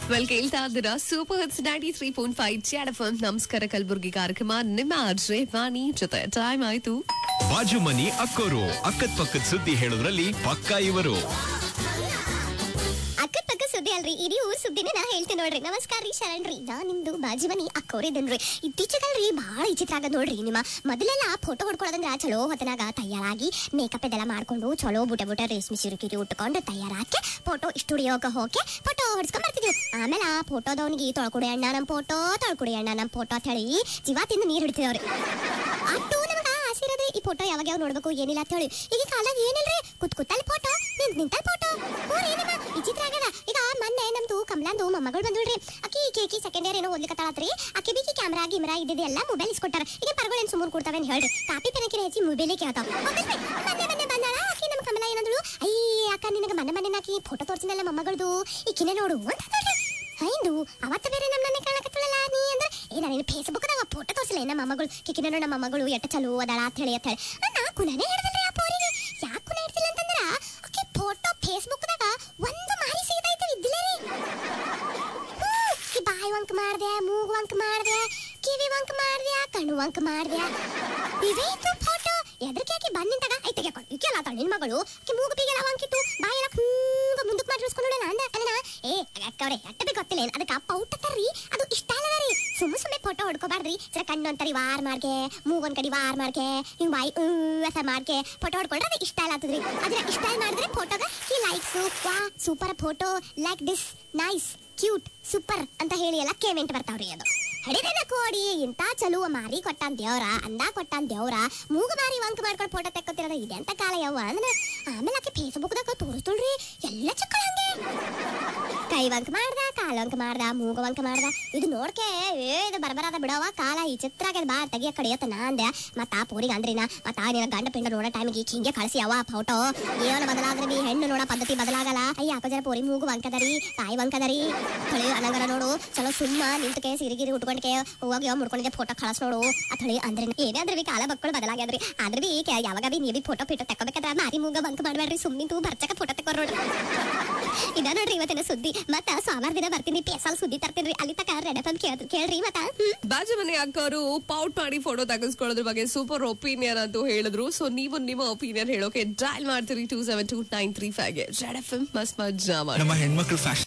Well ಕೇಳ್ತಾ ಇದ್ದೀರಾ super hits ninety three point five ಚಾಡಫನ್ ನಮಸ್ಕಾರ ಕಲಬುರ್ಗಿ ಕಾರ್ಯಕ್ರಮ ನಿಮ್ಮ ಆರ್ಜೆ ವಾಣಿ ಜೊತೆ ಟೈಮ್ ಆಯ್ತು ಬಾಜು ಮನಿ ಅಕ್ಕೋರು ಅಕ್ಕದ್ ಪಕ್ಕದ ಸುದ್ದಿ ಹೇಳೋದ್ರಲ್ಲಿ ಪಕ್ಕ ಇವರು ಅಕ್ಕದ ಪಕ್ಕ ಸುದ್ದಿ ಅಲ್ರಿ ಇಡೀ ಊರ್ ಸುದ್ದಿನೇ ನಾ ಹೇಳ್ತೀನಿ ನೋಡ್ರಿ ನಮಸ್ಕಾರ ರೀ ಶರಣ್ ರೀ ನಾ ನಿಮ್ದು ಬಾಜು ಮನಿ ಅಕ್ಕೋರಿದನ್ರಿ ಇತ್ತೀಚೆಗಲ್ರಿ ಬಹಳ ವಿಚಿತ್ರ ಆಗದ್ ನೋಡ್ರಿ ನಿಮ್ಮ ಮೊದಲೆಲ್ಲ ಫೋಟೋ ಹೊಡ್ಕೊಳ್ಳೋದಂದ್ರ ಚಲೋ ಹೊತ್ತನಾಗ ತಯಾರಾಗಿ ಮೇಕಪ್ ಇದೆಲ್ಲ ಮಾಡ್ಕೊಂಡು ಚಲೋ ಬುಟ ಬುಟ ರೇಷ್ಮೆ ಸಿರುಕಿರಿ ಉಟ್ಕೊಂಡು ತಯಾರಾಕಿ ಫೋಟೋ ಸ್ಟುಡಿಯೋಗೆ ಹೋಗಿ ಫೋಟೋ ಹೊಡ್ಸ್ಕೊಂಡ್ ಬರ್ತಿದ್ವಿ ಆಮೇಲೆ ಆ ಫೋಟೋದವನಿಗೆ ತೊಳ್ಕೊಡಿ ಅಣ್ಣ ನಮ್ ಫೋಟೋ ತೊಳ್ಕೊಡಿ ಅಣ್ಣ ನಮ್ ಫೋಟೋ ಅಂತ ಹೇಳಿ ಜೀವ ತಿಂದು ನೀರ್ ಹಿಡಿತಿದವ್ರಿ ಅಟ್ಟು ನಮಗ ಆಸೆ ಇರೋದು ಈ ಫೋಟೋ ಯಾವಾಗ ಯಾವ ನೋಡ್ಬೇಕು ಏನಿಲ್ಲ ಅಂತ ಹೇಳಿ ಈಗ ಕಾಲಾಗ ಏನಿಲ್ರಿ ಕುತ್ ಕುತ್ತಲ್ಲಿ ಫೋಟೋ ನಿಂತ್ ನಿಂತಲ್ ಫೋಟೋ ಏನಮ್ಮ ವಿಚಿತ್ರ ಆಗದ ಈಗ ಮೊನ್ನೆ ನಮ್ದು ಕಮಲಾಂದು ಮೊಮ್ಮಗಳು ಬಂದ್ಬಿಡ್ರಿ ಆಕಿ ಕೇಕಿ ಸೆಕೆಂಡ್ ಇಯರ್ ಏನೋ ಓದ್ಲಿಕತ್ತಾಳತ್ರಿ ಆಕಿ ಬಿಕಿ ಕ್ಯಾಮ್ರಾ ಗಿಮ್ರಾ ಇದ್ದಿದ್ದು ಎಲ್ಲ ಮೊಬೈಲ್ ಇಸ್ಕೊಟ್ಟಾರ ಈಗ ಪರ್ಗಳು ಏನ್ ಸುಮ್ಮನೆ ಕೊಡ್ತಾವೆ ಅಂತ ಹೇಳ್ರಿ ಕಾಪಿ ಪೆನಕಿನ ಹೆಚ್ಚಿ ಮೊಬೈಲೇ ಕೇಳ್ತಾವ ಮೊನ್ನೆ ಮೊನ್ನೆ ಬಂದಾಳ ಆಕಿ ನಮ್ಮ ಕಮಲ ಏನಂದಳು ಅಯ್ಯ ಅಕ್ಕ ನಿನಗೆ ಮೊನ್ನೆ ಮೊನ್ನೆ ಆಕಿ ಫೋಟೋ ತೋರ್ಸಿನಲ್ಲ ಮೊಮ್ಮಗಳದು ಈಕಿನೇ ನೋಡು ಅಂತ ಅಂದ್ಳು. ಹೈಂದು ಅವತ್ತ ಬೇರೆ ನಮ್ಮನ್ನೇ ಕಾಣಕತ್ತಳಲ್ಲ ನೀ ಅಂದ್ರೆ ಏ ನಾನು ಫೇಸ್ಬುಕ್ ದಾಗ ಫೋಟೋ ತೋರಿಸಲ್ಲ ನಮ್ಮ ಮೊಮ್ಮಗಳು ಕಿಕಿನ ನಮ್ಮ ಮೊಮ್ಮಗಳು ಎಟ್ಟ ಚಲೋ ಅದಾಳ ಅಂತ ಹೇಳಿ ಅಂತ ಹೇಳಿ ನಾ ಕುಲನೇ ಹಿಡ್ದಲ್ರಿ ಆ ಪೋರಿಗೆ ಯಾಕೆ ಕುಲ ಹಿಡ್ತಿಲ್ಲ ಅಂತಂದ್ರ ಆಕಿ ಫೋಟೋ ಫೇಸ್ಬುಕ್ ದಾಗ ಒಂದು ಮಾರಿ ಸಿಗದೈತೆ ಇದ್ದಿಲ್ಲ ರೀ ಹ್ಮ್, ಈ ಬಾಯಿ ವಂಕ್ ಮಾಡ್ದೆ ಮೂಗು ವಂಕ್ ಮಾಡ್ದೆ ಕಿವಿ ವಂಕ್ ಮಾಡ್ದೆ ಕಣ್ಣು ವಂಕ್ ಮಾಡ್ದೆ ಇವೇ ಇತ್ತು ಫೋಟೋ ಎದ್ರಕ್ಕೆ ಆಕಿ ಬಂದ್ ನಿಂತಾಗ ಐ ತೆಗೆಕೊಂಡು ಈಕೆಲ್ಲ ಆತಾಳ ನಿನ್ ಮಗಳು ಆಕಿ ಮೂಗು ಪಿಗೆಲ್ಲ ವಂಕಿತ್ತು ಬಾಯಿ ಎಲ್ಲ ಹಿಂಗ ಮುಂದಕ್ಕೆ ಮಾಡಿಸ್ಕೊಂಡು ಅಂದ ಅಲ್ಲ ಏ ಅಕ್ಕವ್ರೆ ಎಟ್ಟ ಬೇಕು ಗೊತ್ತಿಲ್ಲ ಏನ್ ಅದಕ್ಕೆ ಪೌಟ ತರ್ರಿ ಅದು ಇಷ್ಟ ಅಲ್ಲ ರೀ ಸುಮ್ಮ ಸುಮ್ಮನೆ ಫೋಟೋ ಹೊಡ್ಕೋಬಾರ್ದ್ರಿ ಜರ ಕಣ್ಣು ಅಂತಾರಿ ವಾರ್ ಮಾಡ್ಕೆ ಮೂಗೊಂದ್ ಕಡಿ ವಾರ್ ಮಾಡ್ಕೆ ಹಿಂಗ್ ಬಾಯಿ ಅಸ ಮಾಡ್ಕೆ ಫೋಟೋ ಹೊಡ್ಕೊಂಡ್ರೆ ಅದು ಇಷ್ಟ ಇಲ್ಲ ಆಗ್ತದ್ರಿ ಅದ್ರ ಇಷ್ಟ ಮಾಡಿದ್ರೆ ಫೋಟೋಗ ಈ ಲೈಕ್ಸ್ ವಾ super photo like this nice cute super ಅಂತ ಹೇಳಿ ಎಲ್ಲ ಕೇಮೆಂಟ್ ಬರ್ತಾವ್ರಿ ಅದು ಹಡಿದೇನ ಕೋಡಿ ಇಂತ ಚಲುವ ಮಾರಿ ಕೊಟ್ಟಾನ್ ದೇವ್ರ ಅಂದ ಕೊಟ್ಟಾನ್ ದೇವ್ರ ಮೂಗು ಮಾರಿ ವಂಕ್ ಮಾಡ್ಕೊಂಡು ಫೋಟೋ ತೆಕ್ಕೋತಿರೋದ ಇದೆ ಅಂತ ಕಾಲ ಯವ್ವ ಅಂದ್ರೆ ಆಮೇಲೆ ಆಕೆ ಫೇಸ್ಬುಕ್ ದಾಗ ತೋರಿಸ್ತುಳ್ರಿ ಎಲ್ಲ ಚಕ್ಕಳ ಹಂಗೆ ಕೈ ವಂಕ್ ಮಾಡ್ದ ಕಾಲ್ ವಂಕ್ ಮಾಡ್ದ ಮೂಗ ವಂಕ್ ಮಾಡ್ದ ಇದು ನೋಡ್ಕೆ ಏ ಇದು ಬರ್ಬರಾದ ಬಿಡವ ಕಾಲ ಈ ಚಿತ್ರ ಆಗ್ಯದ ಬಾ ತೆಗಿಯ ಕಡಿಯತ್ತ ನಾ ಅಂದೆ ಮತ್ತ ಆ ಪೂರಿಗೆ ಅಂದ್ರಿನ ಮತ್ತ ಆ ನಿನ್ನ ಗಂಡ ಪಿಂಡ ನೋಡೋ ಟೈಮಿಗೆ ಹಿಂಗೆ ಕಳ್ಸಿ ಅವ ಫೋಟೋ ಏನು ಬದಲಾದ್ರೆ ಬಿ ಹೆಣ್ಣು ನೋಡೋ ಪದ್ಧತಿ ಬದಲಾಗಲ್ಲ ಅಯ್ಯ ಯಾಕೋ ಜರ ಪೂರಿ ಮೂಗು ವಂಕದರಿ ತಾಯಿ ವಂಕದರಿ ಥಳಿ ಅನಂಗರ ನೋಡು ಚಲೋ ಸುಮ್ಮ ನಿಂತಕೆ ಸಿರಿಗಿರಿ ಉಟ್ಕೊಂಡ್ಕೆ ಹೋಗಿ ಯಾವ ಮುಡ್ಕೊಂಡಿದ್ದೆ ಫೋಟೋ ಕಳಸ್ ನೋಡು ಅಥಳಿ ಅಂದ್ರೆ ಏನೇ ಅಂದ್ರೆ ಬಿ ಕಾಲ ಮಕ್ಕಳು ಬದಲಾಗ್ಯದ್ರಿ ಆದ್ರೆ ಬಿ ಕೆ- ಯಾವಾಗ ಬಿ ನೀವು ಫೋಟೋ ಫಿಟೋ ತಕೋಬೇಕಾದ್ರೆ ಮಾರಿ ಮೂಗ ಬಂಕ್ ಮಾಡ್ಬೇಡ್ರಿ ಸುಮ್ಮಿಂತು ಬರ್ಚಕ ಫೋಟೋ ತಕೋರ್ ನೋಡ್ರಿ ಇದ ನೋಡ್ರಿ ಇವತ್ತಿನ ಸುದ್ದಿ ಮತ್ತ ಸೋಮವಾರ ದಿನ ಬರ್ತೀನಿ ಪೇಸಲ್ ಸುದ್ದಿ ತರ್ತೀನಿ ಅಲ್ಲಿ ತಕ ರೆಡ್ ಎಫ್ ಕೇಳ್ರಿ ಕೇಳ್ರಿ ಮತ್ತ ಹ್ಮ್ ಬಾಜು ಮನೆ ಅಕ್ಕವರು ಪೌಟ್ ಮಾಡಿ ಫೋಟೋ ತೆಗೆಸ್ಕೊಳ್ಳೋದ್ರ ಬಗ್ಗೆ ಸೂಪರ್ ಒಪಿನಿಯನ್ ಅಂತ ಹೇಳಿದ್ರು ಸೊ ನೀವು ನಿಮ್ಮ ಒಪಿನಿಯನ್ ಹೇಳೋಕೆ ಡೈಲ್ ಮಾಡ್ತೀರಿ two seven two nine three five ಗೆ ರೆಡ್ ಎಫ್ ಎಂ ಮಸ್ತ್ ಮಜಾ ಮಾಡಿ ನಮ್ಮ ಹೆಣ್ಮಕ್ಳು ಫ್ಯಾಷನ್